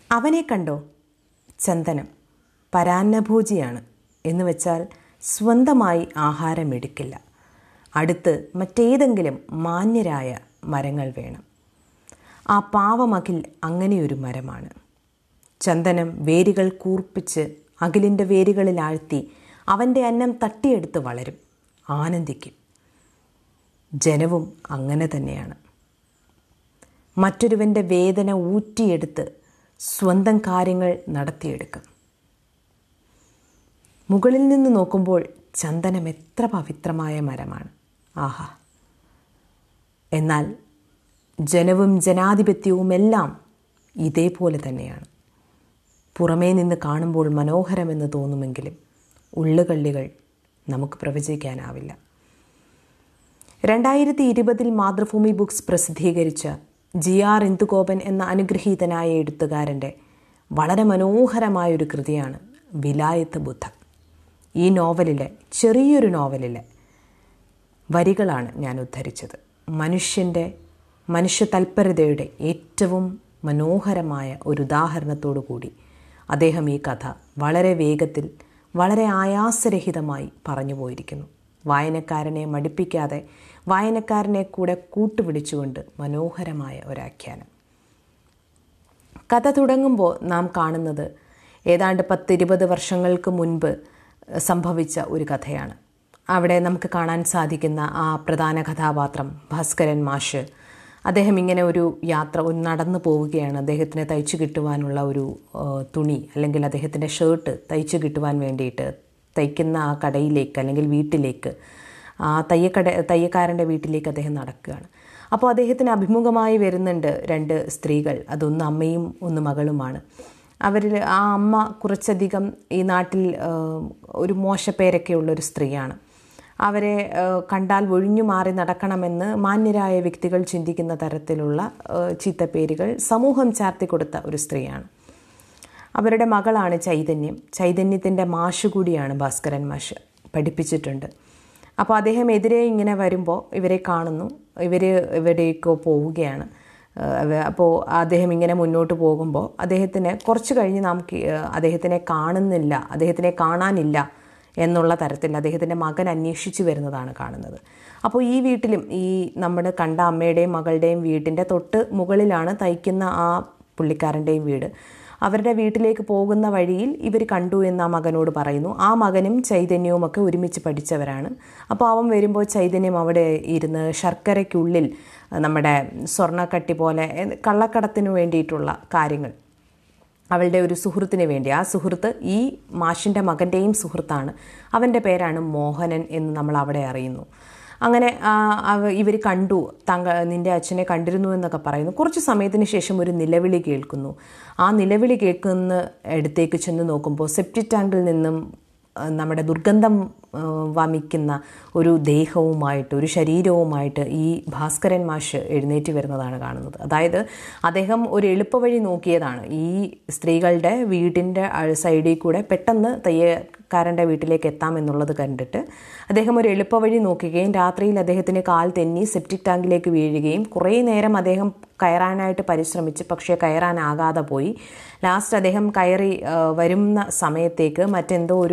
അവനെ കണ്ടോ ചന്ദനം പരാന്നഭോജിയാണ് എന്ന് വെച്ചാൽ സ്വന്തമായി ആഹാരം എടുക്കില്ല അടുത്ത് മറ്റേതെങ്കിലും മാന്യരായ മരങ്ങൾ വേണം ആ പാവമകിൽ അങ്ങനെയൊരു മരമാണ് ചന്ദനം വേരുകൾ കൂർപ്പിച്ച് അകിലിൻ്റെ വേരുകളിൽ ആഴ്ത്തി അവൻ്റെ അന്നം തട്ടിയെടുത്ത് വളരും ആനന്ദിക്കും ജനവും അങ്ങനെ തന്നെയാണ് മറ്റൊരുവൻ്റെ വേദന ഊറ്റിയെടുത്ത് സ്വന്തം കാര്യങ്ങൾ നടത്തിയെടുക്കും മുകളിൽ നിന്ന് നോക്കുമ്പോൾ ചന്ദനം എത്ര പവിത്രമായ മരമാണ് ആഹാ എന്നാൽ ജനവും ജനാധിപത്യവും എല്ലാം ഇതേപോലെ തന്നെയാണ് പുറമേ നിന്ന് കാണുമ്പോൾ മനോഹരമെന്ന് തോന്നുമെങ്കിലും ഉള്ളുകള്ളികൾ നമുക്ക് പ്രവചിക്കാനാവില്ല രണ്ടായിരത്തി ഇരുപതിൽ മാതൃഭൂമി ബുക്സ് പ്രസിദ്ധീകരിച്ച ജി ആർ ഇന്ദുഗോപൻ എന്ന അനുഗ്രഹീതനായ എഴുത്തുകാരൻ്റെ വളരെ മനോഹരമായൊരു കൃതിയാണ് വിലായത്ത് ബുദ്ധ ഈ നോവലിലെ ചെറിയൊരു നോവലിലെ വരികളാണ് ഞാൻ ഉദ്ധരിച്ചത് മനുഷ്യൻ്റെ മനുഷ്യ തൽപരതയുടെ ഏറ്റവും മനോഹരമായ ഒരു ഉദാഹരണത്തോടു കൂടി അദ്ദേഹം ഈ കഥ വളരെ വേഗത്തിൽ വളരെ ആയാസരഹിതമായി പറഞ്ഞു പോയിരിക്കുന്നു വായനക്കാരനെ മടുപ്പിക്കാതെ വായനക്കാരനെ കൂടെ കൂട്ടുപിടിച്ചുകൊണ്ട് മനോഹരമായ ഒരാഖ്യാനം കഥ തുടങ്ങുമ്പോൾ നാം കാണുന്നത് ഏതാണ്ട് പത്തിരുപത് വർഷങ്ങൾക്ക് മുൻപ് സംഭവിച്ച ഒരു കഥയാണ് അവിടെ നമുക്ക് കാണാൻ സാധിക്കുന്ന ആ പ്രധാന കഥാപാത്രം ഭാസ്കരൻ മാഷ് അദ്ദേഹം ഇങ്ങനെ ഒരു യാത്ര ഒരു നടന്നു പോവുകയാണ് അദ്ദേഹത്തിന് തയ്ച്ചു കിട്ടുവാനുള്ള ഒരു തുണി അല്ലെങ്കിൽ അദ്ദേഹത്തിൻ്റെ ഷർട്ട് തയ്ച്ചു കിട്ടുവാൻ വേണ്ടിയിട്ട് തയ്ക്കുന്ന ആ കടയിലേക്ക് അല്ലെങ്കിൽ വീട്ടിലേക്ക് ആ തയ്യക്കട തയ്യക്കാരൻ്റെ വീട്ടിലേക്ക് അദ്ദേഹം നടക്കുകയാണ് അപ്പോൾ അദ്ദേഹത്തിന് അഭിമുഖമായി വരുന്നുണ്ട് രണ്ട് സ്ത്രീകൾ അതൊന്ന് അമ്മയും ഒന്ന് മകളുമാണ് അവരിൽ ആ അമ്മ കുറച്ചധികം ഈ നാട്ടിൽ ഒരു മോശപ്പേരൊക്കെ ഉള്ളൊരു സ്ത്രീയാണ് അവരെ കണ്ടാൽ ഒഴിഞ്ഞു മാറി നടക്കണമെന്ന് മാന്യരായ വ്യക്തികൾ ചിന്തിക്കുന്ന തരത്തിലുള്ള ചീത്തപ്പേരുകൾ സമൂഹം ചാർത്തി കൊടുത്ത ഒരു സ്ത്രീയാണ് അവരുടെ മകളാണ് ചൈതന്യം ചൈതന്യത്തിൻ്റെ മാഷ് കൂടിയാണ് ഭാസ്കരൻ മാഷ് പഠിപ്പിച്ചിട്ടുണ്ട് അപ്പോൾ അദ്ദേഹം എതിരെ ഇങ്ങനെ വരുമ്പോൾ ഇവരെ കാണുന്നു ഇവർ ഇവിടേക്കോ പോവുകയാണ് അപ്പോൾ അദ്ദേഹം ഇങ്ങനെ മുന്നോട്ട് പോകുമ്പോൾ അദ്ദേഹത്തിന് കുറച്ച് കഴിഞ്ഞ് നമുക്ക് അദ്ദേഹത്തിനെ കാണുന്നില്ല അദ്ദേഹത്തിനെ കാണാനില്ല എന്നുള്ള തരത്തിൽ അദ്ദേഹത്തിൻ്റെ മകൻ അന്വേഷിച്ചു വരുന്നതാണ് കാണുന്നത് അപ്പോൾ ഈ വീട്ടിലും ഈ നമ്മുടെ കണ്ട അമ്മയുടെയും മകളുടെയും വീട്ടിൻ്റെ തൊട്ട് മുകളിലാണ് തയ്ക്കുന്ന ആ പുള്ളിക്കാരൻ്റെയും വീട് അവരുടെ വീട്ടിലേക്ക് പോകുന്ന വഴിയിൽ ഇവർ കണ്ടു എന്ന് ആ മകനോട് പറയുന്നു ആ മകനും ചൈതന്യവും ഒക്കെ ഒരുമിച്ച് പഠിച്ചവരാണ് അപ്പോൾ അവൻ വരുമ്പോൾ ചൈതന്യം അവിടെ ഇരുന്ന് ശർക്കരയ്ക്കുള്ളിൽ നമ്മുടെ സ്വർണ്ണക്കട്ടി പോലെ കള്ളക്കടത്തിന് വേണ്ടിയിട്ടുള്ള കാര്യങ്ങൾ അവളുടെ ഒരു സുഹൃത്തിന് വേണ്ടി ആ സുഹൃത്ത് ഈ മാഷിൻ്റെ മകൻ്റെയും സുഹൃത്താണ് അവൻ്റെ പേരാണ് മോഹനൻ എന്ന് നമ്മൾ അവിടെ അറിയുന്നു അങ്ങനെ ഇവർ കണ്ടു താങ്കൾ നിൻ്റെ അച്ഛനെ കണ്ടിരുന്നു എന്നൊക്കെ പറയുന്നു കുറച്ച് സമയത്തിന് ശേഷം ഒരു നിലവിളി കേൾക്കുന്നു ആ നിലവിളി കേൾക്കുന്ന ഇടത്തേക്ക് ചെന്ന് നോക്കുമ്പോൾ സെപ്റ്റിക് ടാങ്കിൽ നിന്നും നമ്മുടെ ദുർഗന്ധം വമിക്കുന്ന ഒരു ദേഹവുമായിട്ട് ഒരു ശരീരവുമായിട്ട് ഈ ഭാസ്കരൻ മാഷ് എഴുന്നേറ്റ് വരുന്നതാണ് കാണുന്നത് അതായത് അദ്ദേഹം ഒരു എളുപ്പവഴി നോക്കിയതാണ് ഈ സ്ത്രീകളുടെ വീടിൻ്റെ സൈഡിൽ കൂടെ പെട്ടെന്ന് തയ്യക്കാരൻ്റെ വീട്ടിലേക്ക് എത്താമെന്നുള്ളത് കണ്ടിട്ട് അദ്ദേഹം ഒരു എളുപ്പവഴി നോക്കുകയും രാത്രിയിൽ അദ്ദേഹത്തിന് കാൽ തെന്നി സെപ്റ്റിക് ടാങ്കിലേക്ക് വീഴുകയും കുറേ നേരം അദ്ദേഹം കയറാനായിട്ട് പരിശ്രമിച്ച് പക്ഷേ കയറാനാകാതെ പോയി ലാസ്റ്റ് അദ്ദേഹം കയറി വരുന്ന സമയത്തേക്ക് മറ്റെന്തോ ഒരു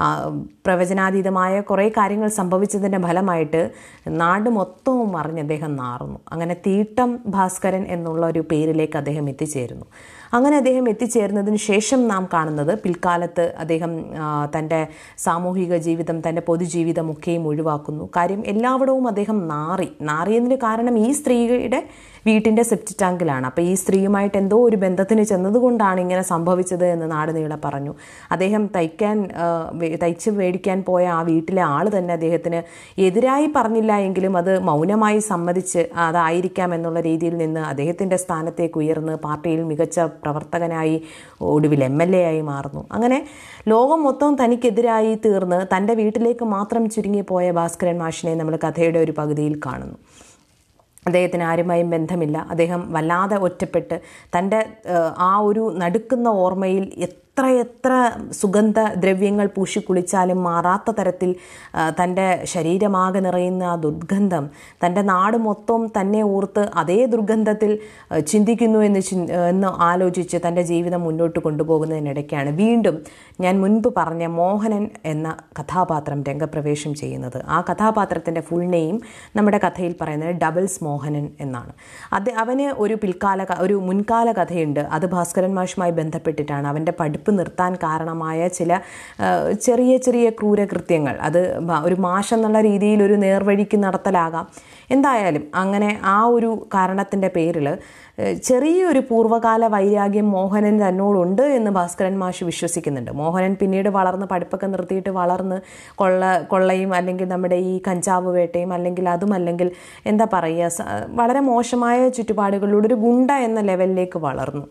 പ്രവചനാതീതമായ കുറേ കാര്യങ്ങൾ സംഭവിച്ചതിൻ്റെ ഫലമായിട്ട് നാട് മൊത്തവും അറിഞ്ഞ് അദ്ദേഹം നാറുന്നു അങ്ങനെ തീട്ടം ഭാസ്കരൻ എന്നുള്ള ഒരു പേരിലേക്ക് അദ്ദേഹം എത്തിച്ചേരുന്നു അങ്ങനെ അദ്ദേഹം എത്തിച്ചേർന്നതിന് ശേഷം നാം കാണുന്നത് പിൽക്കാലത്ത് അദ്ദേഹം തൻ്റെ സാമൂഹിക ജീവിതം തൻ്റെ പൊതുജീവിതം ഒക്കെയും ഒഴിവാക്കുന്നു കാര്യം എല്ലായിടവും അദ്ദേഹം നാറി നാറിയതിന് കാരണം ഈ സ്ത്രീയുടെ വീട്ടിൻ്റെ സെപ്റ്റി ടാങ്കിലാണ് അപ്പോൾ ഈ സ്ത്രീയുമായിട്ട് എന്തോ ഒരു ബന്ധത്തിന് ചെന്നതുകൊണ്ടാണ് ഇങ്ങനെ സംഭവിച്ചത് എന്ന് നാട് നീളെ പറഞ്ഞു അദ്ദേഹം തയ്ക്കാൻ തയ്ച്ച് മേടിക്കാൻ പോയ ആ വീട്ടിലെ ആൾ തന്നെ അദ്ദേഹത്തിന് എതിരായി പറഞ്ഞില്ല എങ്കിലും അത് മൗനമായി സമ്മതിച്ച് അതായിരിക്കാം എന്നുള്ള രീതിയിൽ നിന്ന് അദ്ദേഹത്തിൻ്റെ സ്ഥാനത്തേക്ക് ഉയർന്ന് പാർട്ടിയിൽ മികച്ച പ്രവർത്തകനായി ഒടുവിൽ എം എൽ എ ആയി മാറുന്നു അങ്ങനെ ലോകം മൊത്തം തനിക്കെതിരായി തീർന്ന് തൻ്റെ വീട്ടിലേക്ക് മാത്രം ചുരുങ്ങിപ്പോയ ഭാസ്കരൻ മാഷിനെ നമ്മൾ കഥയുടെ ഒരു പകുതിയിൽ കാണുന്നു അദ്ദേഹത്തിന് ആരുമായും ബന്ധമില്ല അദ്ദേഹം വല്ലാതെ ഒറ്റപ്പെട്ട് തൻ്റെ ആ ഒരു നടുക്കുന്ന ഓർമ്മയിൽ എത്ര എത്ര സുഗന്ധ ദ്രവ്യങ്ങൾ പൂശിക്കുളിച്ചാലും മാറാത്ത തരത്തിൽ ആ, തൻ്റെ ശരീരമാകെ നിറയുന്ന ആ ദുർഗന്ധം തൻ്റെ നാട് മൊത്തം തന്നെ ഓർത്ത് അതേ ദുർഗന്ധത്തിൽ ആ, ചിന്തിക്കുന്നു എന്ന് ചിൻ- എന്ന് ആലോചിച്ച് തൻ്റെ ജീവിതം മുന്നോട്ട് കൊണ്ടുപോകുന്നതിനിടയ്ക്കാണ് വീണ്ടും ഞാൻ മുൻപ് പറഞ്ഞ മോഹനൻ എന്ന കഥാപാത്രം രംഗപ്രവേശം ചെയ്യുന്നത് ആ കഥാപാത്രത്തിൻ്റെ ഫുൾ നെയിം നമ്മുടെ കഥയിൽ പറയുന്നത് ഡബിൾസ് മോഹനൻ എന്നാണ് അത് അവന് ഒരു പിൽക്കാല ക- ഒരു മുൻകാല കഥയുണ്ട് അത് ഭാസ്കരൻ മാഷുമായി ബന്ധപ്പെട്ടിട്ടാണ് അവൻ്റെ പഠിപ്പ് നിർത്താൻ കാരണമായ ചില ആ, ചെറിയ ചെറിയ ക്രൂരകൃത്യങ്ങൾ അത് മ- ഒരു മാഷെന്നുള്ള രീതിയിൽ ഒരു നേർവഴിക്ക് നടത്തലാകാം എന്തായാലും അങ്ങനെ ആ ഒരു കാരണത്തിൻ്റെ പേരിൽ ചെറിയൊരു പൂർവ്വകാല വൈരാഗ്യം മോഹനൻ തന്നോടുണ്ട് എന്ന് ഭാസ്കരൻ മാഷ് വിശ്വസിക്കുന്നുണ്ട് മോഹനൻ പിന്നീട് വളർന്ന് പഠിപ്പൊക്കെ നിർത്തിയിട്ട് വളർന്ന് കൊള്ള കൊള്ളയും അല്ലെങ്കിൽ നമ്മുടെ ഈ കഞ്ചാവ് വേട്ടയും അല്ലെങ്കിൽ അതും അല്ലെങ്കിൽ എന്താ പറയുക സ- വളരെ മോശമായ ചുറ്റുപാടുകളിലൂടെ ഒരു ഗുണ്ട എന്ന ലെവലിലേക്ക് വളർന്നു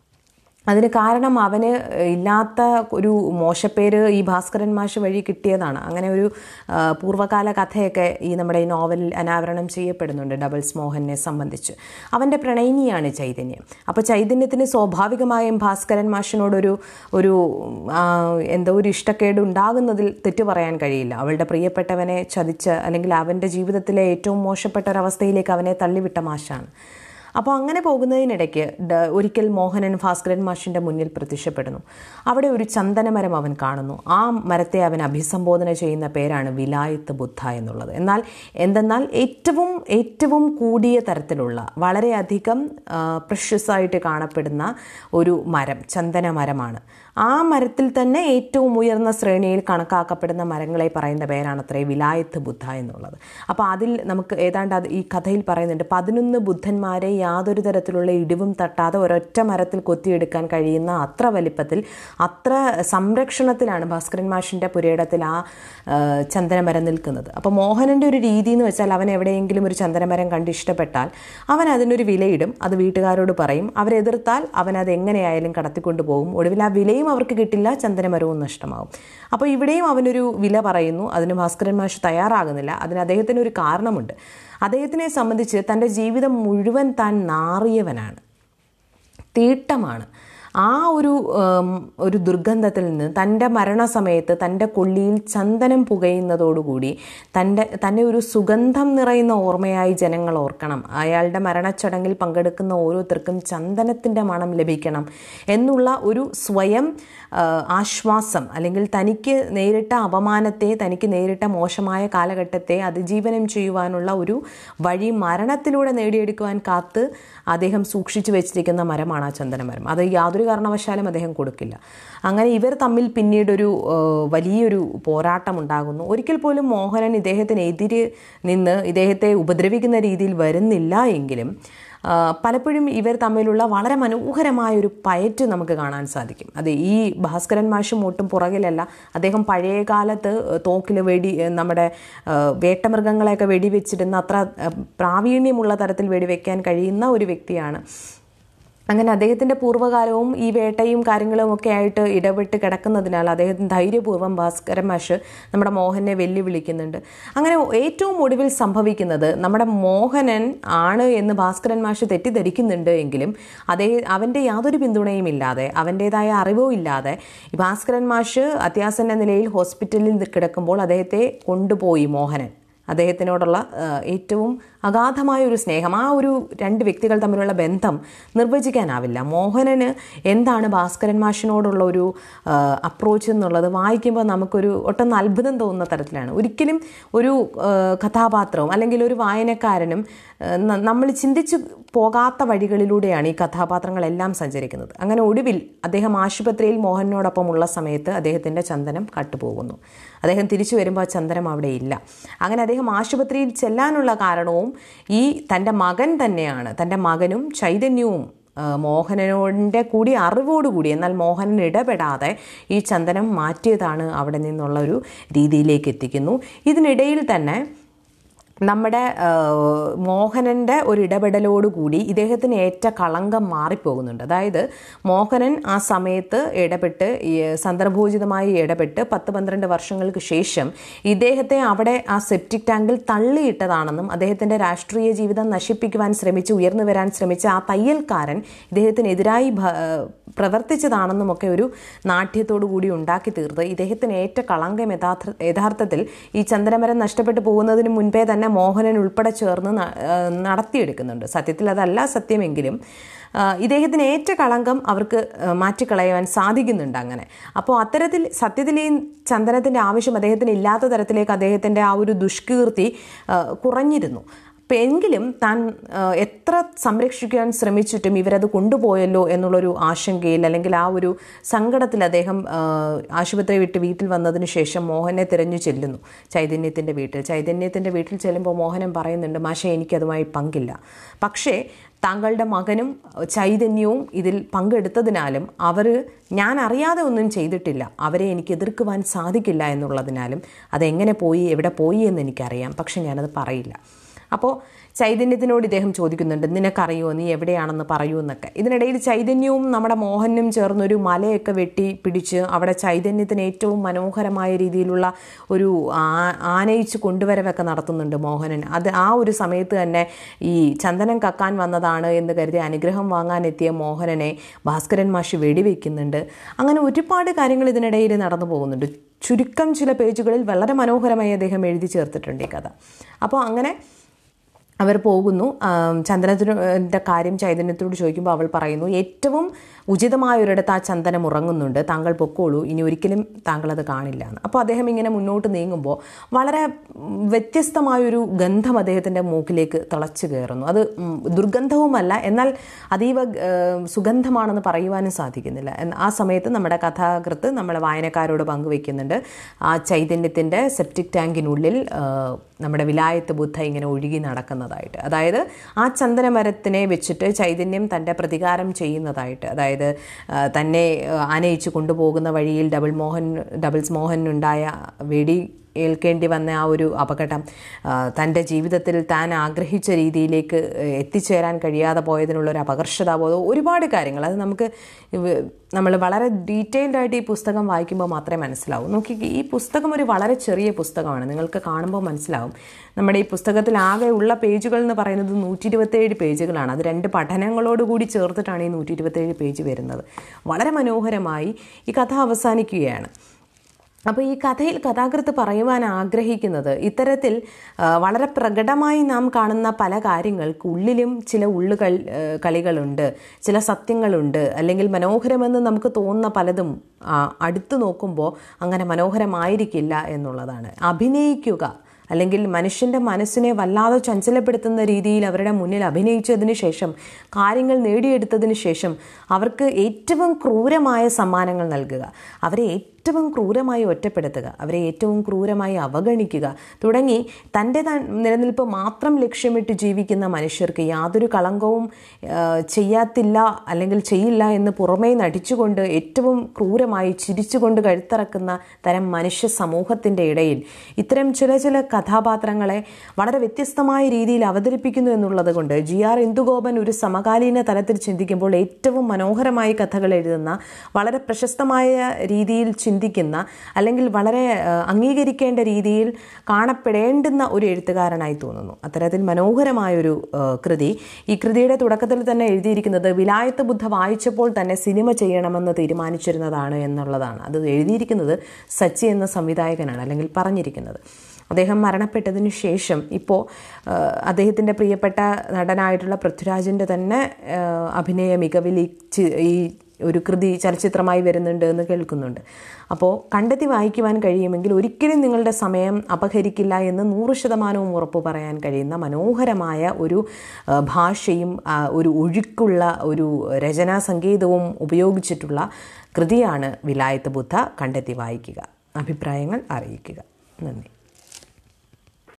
അതിന് കാരണം അവന് ഇല്ലാത്ത ഒരു മോശപ്പേര് ഈ ഭാസ്കരൻ മാഷ് വഴി കിട്ടിയതാണ് അങ്ങനെ ഒരു ആ, പൂർവ്വകാല കഥയൊക്കെ ഈ നമ്മുടെ ഈ നോവലിൽ അനാവരണം ചെയ്യപ്പെടുന്നുണ്ട് ഡബിൾസ് മോഹനെ സംബന്ധിച്ച് അവൻ്റെ പ്രണയിനിയാണ് ചൈതന്യം അപ്പോൾ ചൈതന്യത്തിന് സ്വാഭാവികമായും ഭാസ്കരൻ മാഷിനോടൊരു ഒരു ആ, എന്തോ ഒരു ഇഷ്ടക്കേട് ഉണ്ടാകുന്നതിൽ തെറ്റു പറയാൻ കഴിയില്ല അവളുടെ പ്രിയപ്പെട്ടവനെ ചതിച്ച് അല്ലെങ്കിൽ അവൻ്റെ ജീവിതത്തിലെ ഏറ്റവും മോശപ്പെട്ട ഒരവസ്ഥയിലേക്ക് അവനെ തള്ളിവിട്ട മാഷാണ് അപ്പോൾ അങ്ങനെ പോകുന്നതിനിടയ്ക്ക് ഡ- ഒരിക്കൽ മോഹനൻ ഭാസ്കരൻ മാഷിൻ്റെ മുന്നിൽ പ്രത്യക്ഷപ്പെടുന്നു അവിടെ ഒരു ചന്ദനമരം അവൻ കാണുന്നു ആ മരത്തെ അവൻ അഭിസംബോധന ചെയ്യുന്ന പേരാണ് വിലായത്ത് ബുദ്ധ എന്നുള്ളത് എന്നാൽ എന്തെന്നാൽ ഏറ്റവും ഏറ്റവും കൂടിയ തരത്തിലുള്ള വളരെയധികം പ്രഷ്യസ് ആയിട്ട് കാണപ്പെടുന്ന ഒരു മരം ചന്ദന മരമാണ് ആ മരത്തിൽ തന്നെ ഏറ്റവും ഉയർന്ന ശ്രേണിയിൽ കണക്കാക്കപ്പെടുന്ന മരങ്ങളെ പറയുന്ന പേരാണ് അത്രേ വിലായത്ത് ബുദ്ധ എന്നുള്ളത് അപ്പോൾ അതിൽ നമുക്ക് ഏതാണ്ട് അത് ഈ കഥയിൽ പറയുന്നുണ്ട് പതിനൊന്ന് ബുദ്ധന്മാരെ യാതൊരു തരത്തിലുള്ള ഇടിവും തട്ടാതെ ഒരൊറ്റ മരത്തിൽ കൊത്തിയെടുക്കാൻ കഴിയുന്ന അത്ര വലിപ്പത്തിൽ അത്ര സംരക്ഷണത്തിലാണ് ഭാസ്കരൻ മാഷിൻ്റെ പുരയിടത്തിൽ ആ ആ, ചന്ദനമരം നിൽക്കുന്നത് അപ്പോൾ മോഹനൻ്റെ ഒരു രീതി എന്ന് വെച്ചാൽ അവൻ എവിടെയെങ്കിലും ഒരു ചന്ദനമരം കണ്ട് ഇഷ്ടപ്പെട്ടാൽ അവൻ അതിനൊരു വിലയിടും അത് വീട്ടുകാരോട് പറയും അവരെതിർത്താൽ അവൻ അത് എങ്ങനെയായാലും കടത്തിക്കൊണ്ട് പോകും ഒടുവിൽ ആ വിലയും അവർക്ക് കിട്ടില്ല ചന്ദനമരവും നഷ്ടമാവും അപ്പോൾ ഇവിടെയും അവനൊരു വില പറയുന്നു അതിന് ഭാസ്കരൻ മാഷ് തയ്യാറാകുന്നില്ല അതിന് അദ്ദേഹത്തിന് ഒരു കാരണമുണ്ട് അദ്ദേഹത്തിനെ സംബന്ധിച്ച് തൻ്റെ ജീവിതം മുഴുവൻ താൻ നാറിയവനാണ് തീട്ടമാണ് ആ ഒരു ഉം, ഒരു ദുർഗന്ധത്തിൽ നിന്ന് തൻ്റെ മരണസമയത്ത് തൻ്റെ കൊള്ളിയിൽ ചന്ദനം പുകയുന്നതോടുകൂടി തൻ്റെ തന്നെ ഒരു സുഗന്ധം നിറയുന്ന ഓർമ്മയായി ജനങ്ങൾ ഓർക്കണം അയാളുടെ മരണച്ചടങ്ങിൽ പങ്കെടുക്കുന്ന ഓരോരുത്തർക്കും ചന്ദനത്തിൻ്റെ മണം ലഭിക്കണം എന്നുള്ള ഒരു സ്വയം ആ, ആശ്വാസം അല്ലെങ്കിൽ തനിക്ക് നേരിട്ട അപമാനത്തെ തനിക്ക് നേരിട്ട മോശമായ കാലഘട്ടത്തെ അതിജീവനം ചെയ്യുവാനുള്ള ഒരു വഴി മരണത്തിലൂടെ നേടിയെടുക്കുവാൻ കാത്ത് അദ്ദേഹം സൂക്ഷിച്ചു വെച്ചിരിക്കുന്ന മരമാണ് ആ ചന്ദനമരം അത് യാതൊരു കാരണവശാലും അദ്ദേഹം കൊടുക്കില്ല അങ്ങനെ ഇവർ തമ്മിൽ പിന്നീടൊരു ആ, വലിയൊരു പോരാട്ടം ഉണ്ടാകുന്നു ഒരിക്കൽ പോലും മോഹനൻ ഇദ്ദേഹത്തിനെതിരെ നിന്ന് ഇദ്ദേഹത്തെ ഉപദ്രവിക്കുന്ന രീതിയിൽ വരുന്നില്ല എങ്കിലും ആ, പലപ്പോഴും ഇവർ തമ്മിലുള്ള വളരെ മനോഹരമായ ഒരു പയറ്റ് നമുക്ക് കാണാൻ സാധിക്കും അത് ഈ ഭാസ്കരൻ മാഷും ഒട്ടും പുറകിലല്ല അദ്ദേഹം പഴയ കാലത്ത് തോക്കിൽ വെടി നമ്മുടെ ആ, വേട്ടമൃഗങ്ങളെയൊക്കെ വെടിവെച്ചിരുന്ന അത്ര ആ, പ്രാവീണ്യമുള്ള തരത്തിൽ വെടിവെക്കാൻ കഴിയുന്ന ഒരു വ്യക്തിയാണ് അങ്ങനെ അദ്ദേഹത്തിൻ്റെ പൂർവ്വകാലവും ഈ വേട്ടയും കാര്യങ്ങളും ഒക്കെ ആയിട്ട് ഇടപെട്ട് കിടക്കുന്നതിനാൽ അദ്ദേഹത്തിന് ധൈര്യപൂർവ്വം ഭാസ്കരൻ മാഷ് നമ്മുടെ മോഹനെ വെല്ലുവിളിക്കുന്നുണ്ട് അങ്ങനെ ഏറ്റവും ഒടുവിൽ സംഭവിക്കുന്നത് നമ്മുടെ മോഹനൻ ആണ് എന്ന് ഭാസ്കരൻ മാഷ് തെറ്റിദ്ധരിക്കുന്നുണ്ട് എങ്കിലും അതേ അവൻ്റെ യാതൊരു പിന്തുണയും ഇല്ലാതെ അവൻ്റേതായ അറിവോ ഇല്ലാതെ ഈ ഭാസ്കരൻ മാഷ് അത്യാസന്ന നിലയിൽ ഹോസ്പിറ്റലിൽ കിടക്കുമ്പോൾ അദ്ദേഹത്തെ കൊണ്ടുപോയി മോഹനൻ അദ്ദേഹത്തിനോടുള്ള ആ, ഏറ്റവും അഗാധമായ ഒരു സ്നേഹം ആ ഒരു രണ്ട് വ്യക്തികൾ തമ്മിലുള്ള ബന്ധം നിർവചിക്കാനാവില്ല മോഹനന് എന്താണ് ഭാസ്കരൻ മാഷിനോടുള്ള ഒരു അപ്രോച്ച് എന്നുള്ളത് വായിക്കുമ്പോൾ നമുക്കൊരു ഒട്ടൊന്ന് അത്ഭുതം തോന്നുന്ന തരത്തിലാണ് ഒരിക്കലും ഒരു ആ, കഥാപാത്രവും അല്ലെങ്കിൽ ഒരു വായനക്കാരനും ആ, ന- നമ്മൾ ചിന്തിച്ചു പോകാത്ത വഴികളിലൂടെയാണ് ഈ കഥാപാത്രങ്ങളെല്ലാം സഞ്ചരിക്കുന്നത് അങ്ങനെ ഒടുവിൽ അദ്ദേഹം ആശുപത്രിയിൽ മോഹനോടൊപ്പമുള്ള സമയത്ത് അദ്ദേഹത്തിൻ്റെ ചന്ദനം കട്ടുപോകുന്നു അദ്ദേഹം തിരിച്ചു വരുമ്പോൾ ആ ചന്ദനം അവിടെ ഇല്ല അങ്ങനെ അദ്ദേഹം ആശുപത്രിയിൽ ചെല്ലാനുള്ള കാരണവും ഈ തൻ്റെ മകൻ തന്നെയാണ് തൻ്റെ മകനും ചൈതന്യവും ആ, മോഹനനോടിൻ്റെ കൂടി അറിവോടുകൂടി എന്നാൽ മോഹനൻ ഇടപെടാതെ ഈ ചന്ദനം മാറ്റിയതാണ് അവിടെ നിന്നുള്ള ഒരു രീതിയിലേക്ക് എത്തിക്കുന്നു ഇതിനിടയിൽ തന്നെ നമ്മുടെ ആ, മോഹനൻ്റെ ഒരു ഇടപെടലോടുകൂടി ഇദ്ദേഹത്തിന് ഏറ്റ കളങ്കം മാറിപ്പോകുന്നുണ്ട് അതായത് മോഹനൻ ആ സമയത്ത് ഇടപെട്ട് ഈ സന്ദർഭോചിതമായി ഇടപെട്ട് പത്ത് പന്ത്രണ്ട് വർഷങ്ങൾക്ക് ശേഷം ഇദ്ദേഹത്തെ അവിടെ ആ സെപ്റ്റിക് ടാങ്കിൽ തള്ളിയിട്ടതാണെന്നും അദ്ദേഹത്തിൻ്റെ രാഷ്ട്രീയ ജീവിതം നശിപ്പിക്കുവാൻ ശ്രമിച്ച് ഉയർന്നു വരാൻ ശ്രമിച്ച ആ തയ്യൽക്കാരൻ ഇദ്ദേഹത്തിനെതിരായി ഭ- പ്രവർത്തിച്ചതാണെന്നും ഒക്കെ ഒരു നാട്യത്തോടു കൂടി ഉണ്ടാക്കി തീർത്ത് ഇദ്ദേഹത്തിന് ഏറ്റ കളങ്കം യഥാർത്ഥ യഥാർത്ഥത്തിൽ ഈ ചന്ദനമരം നഷ്ടപ്പെട്ടു പോകുന്നതിന് മുൻപേ തന്നെ മോഹനൻ ഉൾപ്പെടെ ചേർന്ന് ന- ആ, നടത്തിയെടുക്കുന്നുണ്ട് സത്യത്തിൽ അതല്ല സത്യമെങ്കിലും ആ, ഇദ്ദേഹത്തിന് ഏറ്റ കളങ്കം അവർക്ക് ആ, മാറ്റിക്കളയുവാൻ സാധിക്കുന്നുണ്ട് അങ്ങനെ അപ്പോൾ അത്തരത്തിൽ സത്യത്തിൽ ഈ ചന്ദനത്തിൻ്റെ ആവശ്യം അദ്ദേഹത്തിന് ഇല്ലാത്ത തരത്തിലേക്ക് അദ്ദേഹത്തിൻ്റെ ആ ഒരു ദുഷ്കീർത്തി ആ, കുറഞ്ഞിരുന്നു അപ്പം എങ്കിലും താൻ ആ, എത്ര സംരക്ഷിക്കാൻ ശ്രമിച്ചിട്ടും ഇവരത് കൊണ്ടുപോയല്ലോ എന്നുള്ളൊരു ആശങ്കയിൽ അല്ലെങ്കിൽ ആ ഒരു സങ്കടത്തിൽ അദ്ദേഹം ആ, ആശുപത്രി വിട്ട് വീട്ടിൽ വന്നതിന് ശേഷം മോഹനെ തിരഞ്ഞു ചെല്ലുന്നു ചൈതന്യത്തിൻ്റെ വീട്ടിൽ ചൈതന്യത്തിൻ്റെ വീട്ടിൽ ചെല്ലുമ്പോൾ മോഹനൻ പറയുന്നുണ്ട് മാഷെ എനിക്കതുമായി പങ്കില്ല പക്ഷേ താങ്കളുടെ മകനും ചൈതന്യവും ഇതിൽ പങ്കെടുത്തതിനാലും അവർ ഞാൻ അറിയാതെ ഒന്നും ചെയ്തിട്ടില്ല അവരെ എനിക്ക് എതിർക്കുവാൻ സാധിക്കില്ല എന്നുള്ളതിനാലും അതെങ്ങനെ പോയി എവിടെ പോയി എന്ന് എനിക്കറിയാം പക്ഷെ ഞാനത് പറയില്ല അപ്പോൾ ചൈതന്യത്തിനോട് ഇദ്ദേഹം ചോദിക്കുന്നുണ്ട് നിനക്കറിയുമോ നീ എവിടെയാണെന്ന് പറയൂ എന്നൊക്കെ ഇതിനിടയിൽ ചൈതന്യവും നമ്മുടെ മോഹനും ചേർന്നൊരു മലയൊക്കെ വെട്ടി പിടിച്ച് അവിടെ ചൈതന്യത്തിന് ഏറ്റവും മനോഹരമായ രീതിയിലുള്ള ഒരു ആ- ആനയിച്ച് കൊണ്ടുവരവൊക്കെ നടത്തുന്നുണ്ട് മോഹനൻ അത് ആ ഒരു സമയത്ത് തന്നെ ഈ ചന്ദനം കക്കാൻ വന്നതാണ് എന്ന് കരുതി അനുഗ്രഹം വാങ്ങാൻ എത്തിയ മോഹനനെ ഭാസ്കരൻ മാഷി വെടിവെക്കുന്നുണ്ട് അങ്ങനെ ഒരുപാട് കാര്യങ്ങൾ ഇതിനിടയിൽ നടന്നു പോകുന്നുണ്ട് ചുരുക്കം ചില പേജുകളിൽ വളരെ മനോഹരമായി അദ്ദേഹം എഴുതി ചേർത്തിട്ടുണ്ട് ഈ കഥ അപ്പോൾ അങ്ങനെ അവർ പോകുന്നു ആം, ചന്ദനത്തിൻ്റെ കാര്യം ചൈതന്യത്തോട് ചോദിക്കുമ്പോൾ അവൾ പറയുന്നു ഏറ്റവും ഉചിതമായ ഒരിടത്ത് ആ ചന്ദനം ഉറങ്ങുന്നുണ്ട് താങ്കൾ പൊക്കോളൂ ഇനി ഒരിക്കലും താങ്കൾ അത് കാണില്ല എന്ന് അപ്പോൾ അദ്ദേഹം ഇങ്ങനെ മുന്നോട്ട് നീങ്ങുമ്പോൾ വളരെ ഉം, വ്യത്യസ്തമായൊരു ഗന്ധം അദ്ദേഹത്തിൻ്റെ മൂക്കിലേക്ക് തിളച്ചു കയറുന്നു അത് ഉം, ദുർഗന്ധവുമല്ല എന്നാൽ അതീവ ഏഹ്, സുഗന്ധമാണെന്ന് പറയുവാനും സാധിക്കുന്നില്ല എന്ന് ആ സമയത്ത് നമ്മുടെ കഥാകൃത്ത് നമ്മളെ വായനക്കാരോട് പങ്കുവെക്കുന്നുണ്ട് ആ ചൈതന്യത്തിൻ്റെ സെപ്റ്റിക് ടാങ്കിനുള്ളിൽ ഏഹ്, നമ്മുടെ വിലായത്ത് ബുദ്ധ ഇങ്ങനെ ഒഴുകി നടക്കുന്നതായിട്ട് അതായത് ആ ചന്ദനമരത്തിനെ വെച്ചിട്ട് ചൈതന്യം തൻ്റെ പ്രതികാരം ചെയ്യുന്നതായിട്ട് അതായത് ആ, തന്നെ ആ, ആനയിച്ച് കൊണ്ടുപോകുന്ന വഴിയിൽ ഡബിൾ മോഹൻ ഡബിൾസ് മോഹനുണ്ടായ വെടി ഏൽക്കേണ്ടി വന്ന ആ ഒരു അപകടം ആ, തൻ്റെ ജീവിതത്തിൽ താൻ ആഗ്രഹിച്ച രീതിയിലേക്ക് എത്തിച്ചേരാൻ കഴിയാതെ പോയതിനുള്ള ഒരു അപകർഷതാബോധം ഒരുപാട് കാര്യങ്ങൾ അത് നമുക്ക് നമ്മൾ വളരെ ഡീറ്റെയിൽഡ് ആയിട്ട് ഈ പുസ്തകം വായിക്കുമ്പോൾ മാത്രമേ മനസ്സിലാവൂ നോക്കി ഈ പുസ്തകം ഒരു വളരെ ചെറിയ പുസ്തകമാണ് നിങ്ങൾക്ക് കാണുമ്പോൾ മനസ്സിലാവും നമ്മുടെ ഈ പുസ്തകത്തിൽ ആകെ ഉള്ള പേജുകൾ എന്ന് പറയുന്നത് നൂറ്റി ഇരുപത്തേഴ് പേജുകളാണ് അത് രണ്ട് പഠനങ്ങളോട് കൂടി ചേർത്തിട്ടാണ് ഈ നൂറ്റി ഇരുപത്തേഴ് പേജ് വരുന്നത് വളരെ മനോഹരമായി ഈ കഥ അവസാനിക്കുകയാണ് അപ്പോൾ ഈ കഥയിൽ കഥാകൃത്ത് പറയുവാൻ ആഗ്രഹിക്കുന്നത് ഇത്തരത്തിൽ ആ, വളരെ പ്രകടമായി നാം കാണുന്ന പല കാര്യങ്ങൾക്ക് ഉള്ളിലും ചില ഉള്ളുകൾ ആ, കളികളുണ്ട് ചില സത്യങ്ങളുണ്ട് അല്ലെങ്കിൽ മനോഹരമെന്ന് നമുക്ക് തോന്നുന്ന പലതും ആ, അടുത്ത് നോക്കുമ്പോൾ അങ്ങനെ മനോഹരമായിരിക്കില്ല എന്നുള്ളതാണ് അഭിനയിക്കുക അല്ലെങ്കിൽ മനുഷ്യൻ്റെ മനസ്സിനെ വല്ലാതെ ചഞ്ചലപ്പെടുത്തുന്ന രീതിയിൽ അവരുടെ മുന്നിൽ അഭിനയിച്ചതിന് ശേഷം കാര്യങ്ങൾ നേടിയെടുത്തതിന് ശേഷം അവർക്ക് ഏറ്റവും ക്രൂരമായ സമ്മാനങ്ങൾ നൽകുക അവരെ ഏറ്റവും ക്രൂരമായി ഒറ്റപ്പെടുത്തുക അവരെ ഏറ്റവും ക്രൂരമായി അവഗണിക്കുക തുടങ്ങി തൻ്റെ താൻ നിലനിൽപ്പ് മാത്രം ലക്ഷ്യമിട്ട് ജീവിക്കുന്ന മനുഷ്യർക്ക് യാതൊരു കളങ്കവും ആ, ചെയ്യാത്തില്ല അല്ലെങ്കിൽ ചെയ്യില്ല എന്ന് പുറമേ നടിച്ചുകൊണ്ട് ഏറ്റവും ക്രൂരമായി ചിരിച്ചുകൊണ്ട് കഴുത്തിറക്കുന്ന തരം മനുഷ്യ സമൂഹത്തിൻ്റെ ഇടയിൽ ഇത്തരം ചില ചില കഥാപാത്രങ്ങളെ വളരെ വ്യത്യസ്തമായ രീതിയിൽ അവതരിപ്പിക്കുന്നു എന്നുള്ളത് കൊണ്ട് ജി ആർ ഇന്ദുഗോപൻ ഒരു സമകാലീന തലത്തിൽ ചിന്തിക്കുമ്പോൾ ഏറ്റവും മനോഹരമായി കഥകൾ എഴുതുന്ന വളരെ പ്രശസ്തമായ രീതിയിൽ ചിന്തിക്കുന്ന അല്ലെങ്കിൽ വളരെ ആ, അംഗീകരിക്കേണ്ട രീതിയിൽ കാണപ്പെടേണ്ടുന്ന ഒരു എഴുത്തുകാരനായി തോന്നുന്നു അത്തരത്തിൽ മനോഹരമായൊരു ആ, കൃതി ഈ കൃതിയുടെ തുടക്കത്തിൽ തന്നെ എഴുതിയിരിക്കുന്നത് വിലായത്ത് ബുദ്ധ വായിച്ചപ്പോൾ തന്നെ സിനിമ ചെയ്യണമെന്ന് തീരുമാനിച്ചിരുന്നതാണ് എന്നുള്ളതാണ് അത് എഴുതിയിരിക്കുന്നത് സച്ചി എന്ന സംവിധായകനാണ് അല്ലെങ്കിൽ പറഞ്ഞിരിക്കുന്നത് അദ്ദേഹം മരണപ്പെട്ടതിന് ശേഷം ഇപ്പോൾ അദ്ദേഹത്തിൻ്റെ പ്രിയപ്പെട്ട നടനായിട്ടുള്ള പൃഥ്വിരാജിൻ്റെ തന്നെ ആ, അഭിനയ മികവിൽ ഈ ചി- ഈ ഒരു കൃതി ചലച്ചിത്രമായി വരുന്നുണ്ട് എന്ന് കേൾക്കുന്നുണ്ട് അപ്പോൾ കണ്ടെത്തി വായിക്കുവാൻ കഴിയുമെങ്കിൽ ഒരിക്കലും നിങ്ങളുടെ സമയം അപഹരിക്കില്ല എന്ന് നൂറ് ശതമാനവും ഉറപ്പ് പറയാൻ കഴിയുന്ന മനോഹരമായ ഒരു ആ, ഭാഷയും ആ, ഒരു ഒഴുക്കുള്ള ഒരു രചനാ സംഗീതവും ഉപയോഗിച്ചിട്ടുള്ള കൃതിയാണ് വിലായത്ത് ബുദ്ധ കണ്ടെത്തി വായിക്കുക അഭിപ്രായങ്ങൾ അറിയിക്കുക നന്ദി